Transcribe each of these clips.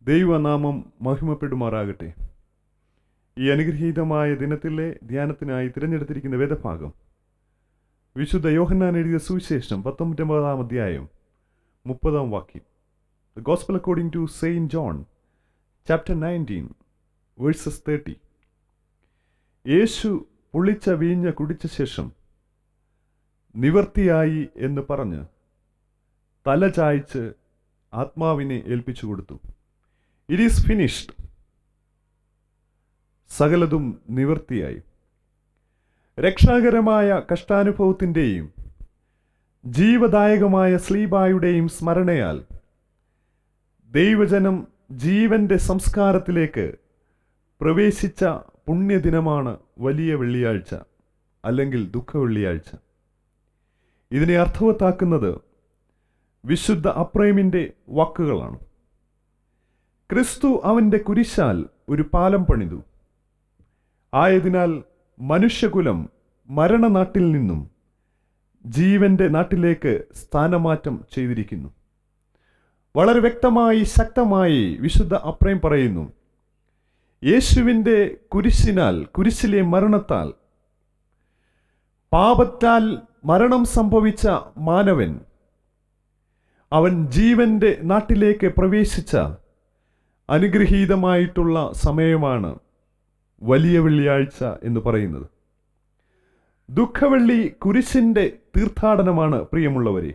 ദൈവനാമം മഹിമപ്പെടുമാറാകട്ടെ ഈ അനുഗ്രഹീതമായ ദിനത്തിലെ ധ്യാനത്തിനായി തിരഞ്ഞെടുത്തിരിക്കുന്ന വേദഭാഗം വിശുദ്ധ യോഹന്നാൻ എഴുതിയ സുവിശേഷം പത്തൊമ്പതാം അധ്യായം മുപ്പതാം വാക്യം the gospel according to saint John chapter nineteen verses thirty യേശു പുളിച്ച വീഞ്ഞ കുടിച്ച ശേഷം നിവർത്തിയായി എന്ന് പറഞ്ഞ് തല ചായ്ച്ച് ആത്മാവിനെ ഏൽപ്പിച്ചു കൊടുത്തു ഇറ്റ് ഈസ് ഫിനിഷ്ഡ് സകലതും നിവൃത്തിയായി രക്ഷാകരമായ കഷ്ടാനുഭവത്തിൻ്റെയും ജീവദായകമായ സ്ലീബായുടെയും സ്മരണയാൽ ദൈവജനം ജീവന്റെ സംസ്കാരത്തിലേക്ക് പ്രവേശിച്ച പുണ്യദിനമാണ് വലിയ വെള്ളിയാഴ്ച അല്ലെങ്കിൽ ദുഃഖ വെള്ളിയാഴ്ച ഇതിനെ അർത്ഥവത്താക്കുന്നത് വിശുദ്ധ അപ്രേമിൻ്റെ വാക്കുകളാണ് ക്രിസ്തു അവൻ്റെ കുരിശാൽ ഒരു പാലം പണിതു ആയതിനാൽ മനുഷ്യകുലം മരണനാട്ടിൽ നിന്നും ജീവന്റെ നാട്ടിലേക്ക് സ്ഥാനമാറ്റം ചെയ്തിരിക്കുന്നു വളരെ വ്യക്തമായി ശക്തമായി വിശുദ്ധ അപ്രയം പറയുന്നു യേശുവിൻ്റെ കുരിശിനാൽ കുരിശിലെ മരണത്താൽ പാപത്താൽ മരണം സംഭവിച്ച മാനവൻ അവൻ ജീവന്റെ നാട്ടിലേക്ക് പ്രവേശിച്ച അനുഗ്രഹീതമായിട്ടുള്ള സമയമാണ് വലിയ വെള്ളിയാഴ്ച എന്ന് പറയുന്നത് ദുഃഖവെള്ളി കുരിശിന്റെ തീർത്ഥാടനമാണ് പ്രിയമുള്ളവരെ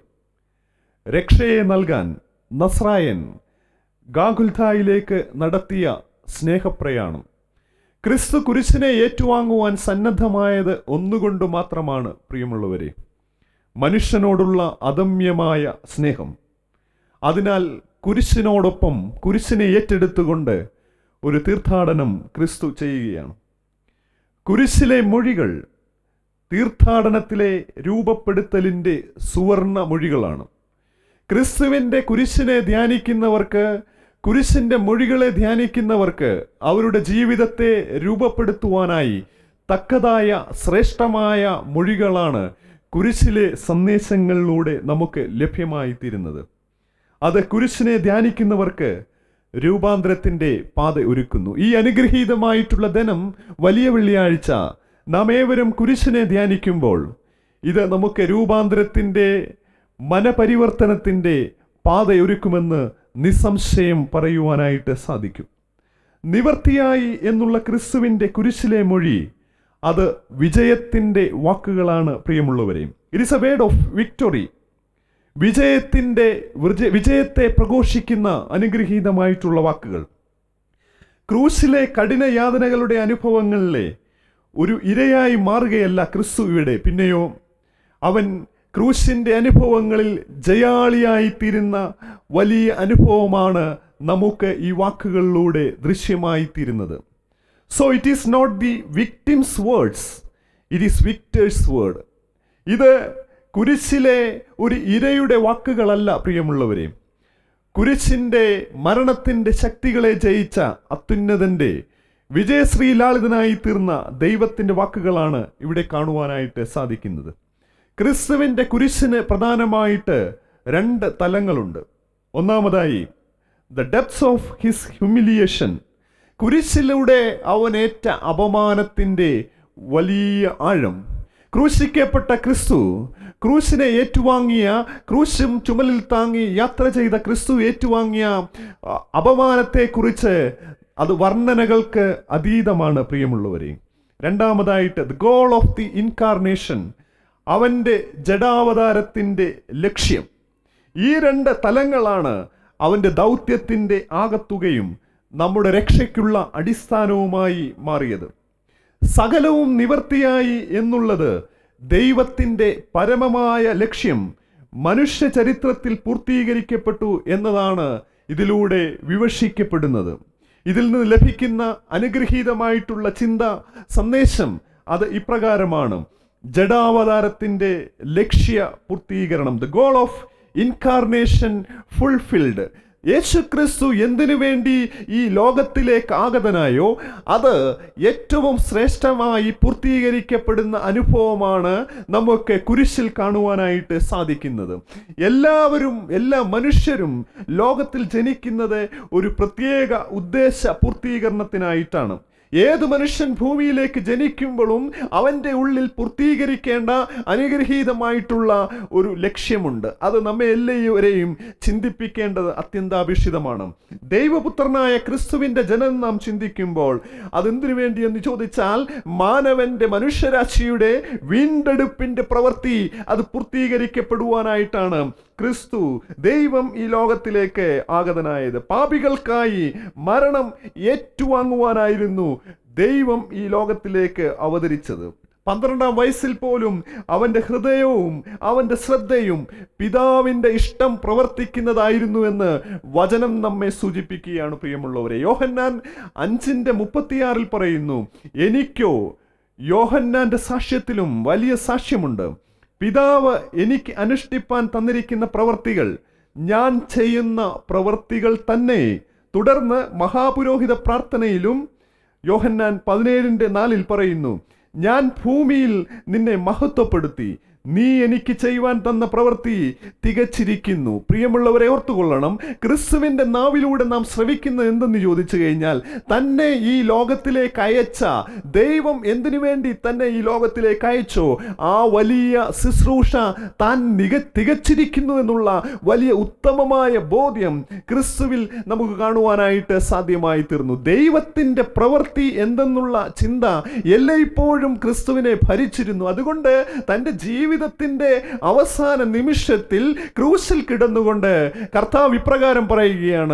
രക്ഷയെ നൽകാൻ നസ്രായൻ ഗാഗുൽഥായിലേക്ക് നടത്തിയ സ്നേഹപ്രയാണം ക്രിസ്തു കുരിശിനെ ഏറ്റുവാങ്ങുവാൻ സന്നദ്ധമായത് ഒന്നുകൊണ്ട് മാത്രമാണ് പ്രിയമുള്ളവരെ മനുഷ്യനോടുള്ള അദമ്യമായ സ്നേഹം അതിനാൽ കുരിശിനോടൊപ്പം കുരിശിനെ ഏറ്റെടുത്തുകൊണ്ട് ഒരു തീർത്ഥാടനം ക്രിസ്തു ചെയ്യുകയാണ് കുരിശിലെ മൊഴികൾ തീർത്ഥാടനത്തിലെ രൂപപ്പെടുത്തലിൻ്റെ സുവർണ മൊഴികളാണ് ക്രിസ്തുവിൻ്റെ കുരിശിനെ ധ്യാനിക്കുന്നവർക്ക് കുരിശിൻ്റെ മൊഴികളെ ധ്യാനിക്കുന്നവർക്ക് അവരുടെ ജീവിതത്തെ രൂപപ്പെടുത്തുവാനായി തക്കതായ ശ്രേഷ്ഠമായ മൊഴികളാണ് കുരിശിലെ സന്ദേശങ്ങളിലൂടെ നമുക്ക് ലഭ്യമായി തീരുന്നത് അത് കുരിശിനെ ധ്യാനിക്കുന്നവർക്ക് രൂപാന്തരത്തിൻ്റെ പാത ഒരുക്കുന്നു ഈ അനുഗ്രഹീതമായിട്ടുള്ള ദിനം വലിയ വെള്ളിയാഴ്ച നാം ഏവരും കുരിശിനെ ധ്യാനിക്കുമ്പോൾ ഇത് നമുക്ക് രൂപാന്തരത്തിൻ്റെ മനപരിവർത്തനത്തിൻ്റെ പാതയൊരുക്കുമെന്ന് നിസ്സംശയം പറയുവാനായിട്ട് സാധിക്കും നിവർത്തിയായി എന്നുള്ള ക്രിസ്തുവിൻ്റെ കുരിശിലെ മൊഴി അത് വിജയത്തിൻ്റെ വാക്കുകളാണ് പ്രിയമുള്ളവരെ it is a word of victory വിജയത്തിൻ്റെ വിജയത്തെ പ്രഘോഷിക്കുന്ന അനുഗ്രഹീതമായിട്ടുള്ള വാക്കുകൾ ക്രൂശിലെ കഠിന യാതനകളുടെ അനുഭവങ്ങളിലെ ഒരു ഇരയായി മാറുകയല്ല ക്രിസ്തു ഇവിടെ പിന്നെയോ അവൻ ക്രൂശിൻ്റെ അനുഭവങ്ങളിൽ ജയാളിയായിത്തീരുന്ന വലിയ അനുഭവമാണ് നമുക്ക് ഈ വാക്കുകളിലൂടെ ദൃശ്യമായി തീരുന്നത് so it is not the victims words it is victor's word ഇത് കുരിശിലെ ഒരു ഇരയുടെ വാക്കുകളല്ല പ്രിയമുള്ളവരെ കുരിശിൻ്റെ മരണത്തിൻ്റെ ശക്തികളെ ജയിച്ച അത്യുന്നതൻ്റെ വിജയശ്രീലാളിതനായി തീർന്ന ദൈവത്തിൻ്റെ വാക്കുകളാണ് ഇവിടെ കാണുവാനായിട്ട് സാധിക്കുന്നത് ക്രിസ്തുവിൻ്റെ കുരിശിന് പ്രധാനമായിട്ട് രണ്ട് തലങ്ങളുണ്ട് ഒന്നാമതായി the depths of his humiliation കുരിശിലൂടെ അവനേറ്റ അപമാനത്തിൻ്റെ വലിയ ആഴം ക്രൂശിക്കപ്പെട്ട ക്രിസ്തു ക്രൂശിനെ ഏറ്റുവാങ്ങിയ ക്രൂശും ചുമലിൽ താങ്ങി യാത്ര ചെയ്ത ക്രിസ്തു ഏറ്റുവാങ്ങിയ അപമാനത്തെക്കുറിച്ച് അത് വർണ്ണനകൾക്ക് അതീതമാണ് പ്രിയമുള്ളവരെ രണ്ടാമതായിട്ട് the goal of the incarnation അവൻ്റെ ജഡാവതാരത്തിൻ്റെ ലക്ഷ്യം ഈ രണ്ട് തലങ്ങളാണ് അവൻ്റെ ദൗത്യത്തിൻ്റെ ആകത്തുകയും നമ്മുടെ രക്ഷയ്ക്കുള്ള അടിസ്ഥാനവുമായി മാറിയത് സകലവും നിവർത്തിയായി എന്നുള്ളത് ദൈവത്തിൻ്റെ പരമമായ ലക്ഷ്യം മനുഷ്യ ചരിത്രത്തിൽ പൂർത്തീകരിക്കപ്പെട്ടു എന്നതാണ് ഇതിലൂടെ വിവക്ഷിക്കപ്പെടുന്നത് ഇതിൽ നിന്ന് ലഭിക്കുന്ന അനുഗ്രഹീതമായിട്ടുള്ള ചിന്ത സന്ദേശം അത് ഇപ്രകാരമാണ് ജഡാവതാരത്തിൻ്റെ ലക്ഷ്യ പൂർത്തീകരണം the goal of incarnation fulfilled യേശുക്രിസ്തു എന്തിനു വേണ്ടി ഈ ലോകത്തിലേക്ക് ആഗതനായോ അത് ഏറ്റവും ശ്രേഷ്ഠമായി പൂർത്തീകരിക്കപ്പെടുന്ന അനുഭവമാണ് നമുക്ക് കുരിശിൽ കാണുവാനായിട്ട് സാധിക്കുന്നത് എല്ലാവരും എല്ലാ മനുഷ്യരും ലോകത്തിൽ ജനിക്കുന്നത് ഒരു പ്രത്യേക ഉദ്ദേശ പൂർത്തീകരണത്തിനായിട്ടാണ് ഏത് മനുഷ്യൻ ഭൂമിയിലേക്ക് ജനിക്കുമ്പോഴും അവൻ്റെ ഉള്ളിൽ പൂർത്തീകരിക്കേണ്ട അനുഗ്രഹീതമായിട്ടുള്ള ഒരു ലക്ഷ്യമുണ്ട് അത് നമ്മെ എല്ലാവരെയും ചിന്തിപ്പിക്കേണ്ടത് അത്യന്താപേക്ഷിതമാണ് ദൈവപുത്രനായ ക്രിസ്തുവിൻ്റെ ജനനം നാം ചിന്തിക്കുമ്പോൾ അതെന്തിനു വേണ്ടി എന്ന് ചോദിച്ചാൽ മാനവന്റെ മനുഷ്യരാശിയുടെ വീണ്ടെടുപ്പിന്റെ പ്രവൃത്തി അത് പൂർത്തീകരിക്കപ്പെടുവാനായിട്ടാണ് ക്രിസ്തു ദൈവം ഈ ലോകത്തിലേക്ക് ആഗതനായത് പാപികൾക്കായി മരണം ഏറ്റുവാങ്ങുവാനായിരുന്നു ദൈവം ഈ ലോകത്തിലേക്ക് അവതരിച്ചത് പന്ത്രണ്ടാം വയസ്സിൽ പോലും അവന്റെ ഹൃദയവും അവന്റെ ശ്രദ്ധയും പിതാവിന്റെ ഇഷ്ടം പ്രവർത്തിക്കുന്നതായിരുന്നു എന്ന് വചനം നമ്മെ സൂചിപ്പിക്കുകയാണ് പ്രിയമുള്ളവരെ യോഹന്നാൻ അഞ്ചിന്റെ മുപ്പത്തിയാറിൽ പറയുന്നു എനിക്കോ യോഹന്നാന്റെ സാക്ഷ്യത്തിലും വലിയ സാക്ഷ്യമുണ്ട് പിതാവ് എനിക്ക് അനുഷ്ഠിപ്പാൻ തന്നിരിക്കുന്ന പ്രവർത്തികൾ ഞാൻ ചെയ്യുന്ന പ്രവർത്തികൾ തന്നെ തുടർന്ന് മഹാപുരോഹിത പ്രാർത്ഥനയിലും യോഹന്നാൻ പതിനേഴിൻ്റെ നാലിൽ പറയുന്നു ഞാൻ ഭൂമിയിൽ നിന്നെ മഹത്വപ്പെടുത്തി നീ എനിക്ക് ചെയ്യുവാൻ തന്ന പ്രവൃത്തി തികച്ചിരിക്കുന്നു പ്രിയമുള്ളവരെ ഓർത്തുകൊള്ളണം ക്രിസ്തുവിന്റെ നാവിലൂടെ നാം ശ്രവിക്കുന്നത് എന്തെന്ന് ചോദിച്ചു കഴിഞ്ഞാൽ തന്നെ ഈ ലോകത്തിലേക്ക് അയച്ച ദൈവം എന്തിനു വേണ്ടി തന്നെ ഈ ലോകത്തിലേക്ക് അയച്ചോ ആ വലിയ ശുശ്രൂഷ താൻ നിക തികച്ചിരിക്കുന്നു എന്നുള്ള വലിയ ഉത്തമമായ ബോധ്യം ക്രിസ്തുവിൽ നമുക്ക് കാണുവാനായിട്ട് സാധ്യമായി തീർന്നു ദൈവത്തിന്റെ പ്രവൃത്തി എന്തെന്നുള്ള ചിന്ത എല്ലായ്പ്പോഴും ക്രിസ്തുവിനെ ഭരിച്ചിരുന്നു അതുകൊണ്ട് തൻ്റെ ജീവിതത്തിന്റെ അവസാന നിമിഷത്തിൽ ക്രൂശിൽ കിടന്നുകൊണ്ട് കർത്താവ് ഇപ്രകാരം പറയുകയാണ്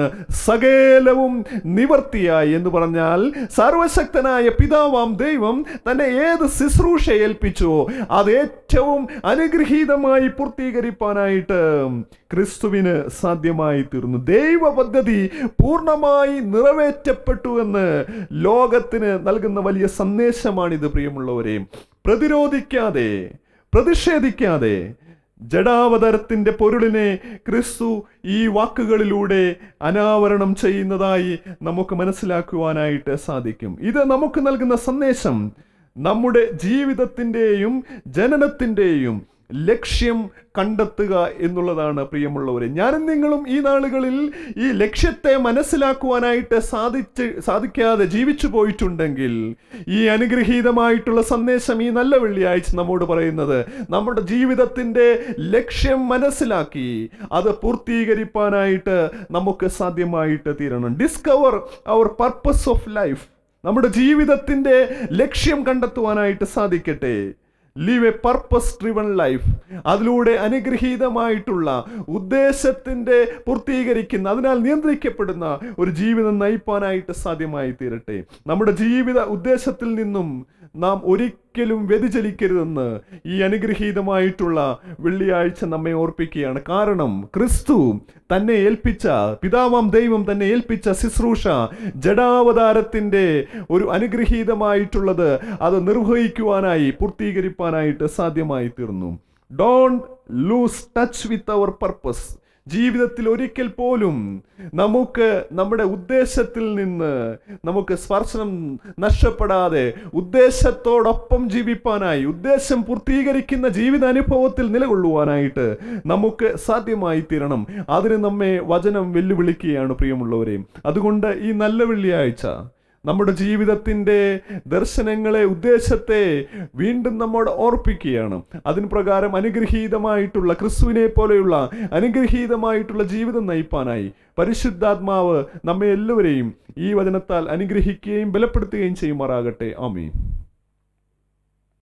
സകലവും നിവർത്തിയായി എന്ന് പറഞ്ഞാൽ സർവശക്തനായ പിതാവാം ദൈവം തന്നെ ഏത് ശുശ്രൂഷ ഏൽപ്പിച്ചോ അത് ഏറ്റവും അനുഗ്രഹീതമായി പൂർത്തീകരിപ്പാനായിട്ട് ക്രിസ്തുവിന് സാധ്യമായി തീർന്നു ദൈവ പദ്ധതി പൂർണ്ണമായി നിറവേറ്റപ്പെട്ടു എന്ന് ലോകത്തിന് നൽകുന്ന വലിയ സന്ദേശമാണിത് പ്രിയമുള്ളവരെ പ്രതിരോധിക്കാതെ പ്രതിഷേധിക്കാതെ ജഡാവതരത്തിന്റെ പൊരുളിനെ ക്രിസ്തു ഈ വാക്കുകളിലൂടെ അനാവരണം ചെയ്യുന്നതായി നമുക്ക് മനസ്സിലാക്കുവാനായിട്ട് സാധിക്കും ഇത് നമുക്ക് നൽകുന്ന സന്ദേശം നമ്മുടെ ജീവിതത്തിൻ്റെയും ജനനത്തിൻ്റെയും ലക്ഷ്യം കണ്ടെത്തുക എന്നുള്ളതാണ് പ്രിയമുള്ളവരെ ഞാനും നിങ്ങളും ഈ നാളുകളിൽ ഈ ലക്ഷ്യത്തെ മനസ്സിലാക്കുവാനായിട്ട് സാധിച്ച് സാധിക്കാതെ ജീവിച്ചു പോയിട്ടുണ്ടെങ്കിൽ ഈ അനുഗ്രഹീതമായിട്ടുള്ള സന്ദേശം ഈ നല്ല വെള്ളിയാഴ്ച നമ്മോട് പറയുന്നത് നമ്മുടെ ജീവിതത്തിൻ്റെ ലക്ഷ്യം മനസ്സിലാക്കി അത് പൂർത്തീകരിപ്പാനായിട്ട് നമുക്ക് സാധ്യമായിട്ട് തീരണം discover our purpose of life നമ്മുടെ ജീവിതത്തിൻ്റെ ലക്ഷ്യം കണ്ടെത്തുവാനായിട്ട് സാധിക്കട്ടെ live a purpose driven life അതിലൂടെ അനുഗ്രഹീതമായിട്ടുള്ള ഉദ്ദേശത്തിൻ്റെ പൂർത്തീകരിക്കുന്ന അതിനാൽ നിയന്ത്രിക്കപ്പെടുന്ന ഒരു ജീവിതം നയിപ്പാനായിട്ട് സാധ്യമായി തീരട്ടെ നമ്മുടെ ജീവിത ഉദ്ദേശത്തിൽ നിന്നും നാം ഒരിക്കലും വ്യതിചലിക്കരുതെന്ന് ഈ അനുഗ്രഹീതമായിട്ടുള്ള വെള്ളിയാഴ്ച നമ്മെ ഓർപ്പിക്കുകയാണ് കാരണം ക്രിസ്തു തന്നെ ഏൽപ്പിച്ച പിതാവാം ദൈവം തന്നെ ഏൽപ്പിച്ച ശുശ്രൂഷ ജഡാവതാരത്തിൻ്റെ ഒരു അനുഗ്രഹീതമായിട്ടുള്ളത് അത് നിർവഹിക്കുവാനായി പൂർത്തീകരിപ്പാനായിട്ട് സാധ്യമായി തീർന്നു don't lose touch with our purpose ജീവിതത്തിൽ ഒരിക്കൽ പോലും നമുക്ക് നമ്മുടെ ഉദ്ദേശത്തിൽ നിന്ന് നമുക്ക് സ്പർശനം നഷ്ടപ്പെടാതെ ഉദ്ദേശത്തോടൊപ്പം ജീവിപ്പാനായി ഉദ്ദേശം പൂർത്തീകരിക്കുന്ന ജീവിതാനുഭവത്തിൽ നിലകൊള്ളുവാനായിട്ട് നമുക്ക് സാധ്യമായി തീരണം അതിന് നമ്മെ വചനം വെല്ലുവിളിക്കുകയാണ് പ്രിയമുള്ളവരെയും അതുകൊണ്ട് ഈ നല്ല വെള്ളിയാഴ്ച നമ്മുടെ ജീവിതത്തിൻ്റെ ദർശനങ്ങളെ ഉദ്ദേശത്തെ വീണ്ടും നമ്മോട് ഓർപ്പിക്കുകയാണ് അതിന് പ്രകാരം അനുഗ്രഹീതമായിട്ടുള്ള ക്രിസ്തുവിനെ പോലെയുള്ള അനുഗ്രഹീതമായിട്ടുള്ള ജീവിതം നയിപ്പാനായി പരിശുദ്ധാത്മാവ് നമ്മെ എല്ലാവരെയും ഈ വചനത്താൽ അനുഗ്രഹിക്കുകയും ബലപ്പെടുത്തുകയും ചെയ്യുമാറാകട്ടെ ആമീൻ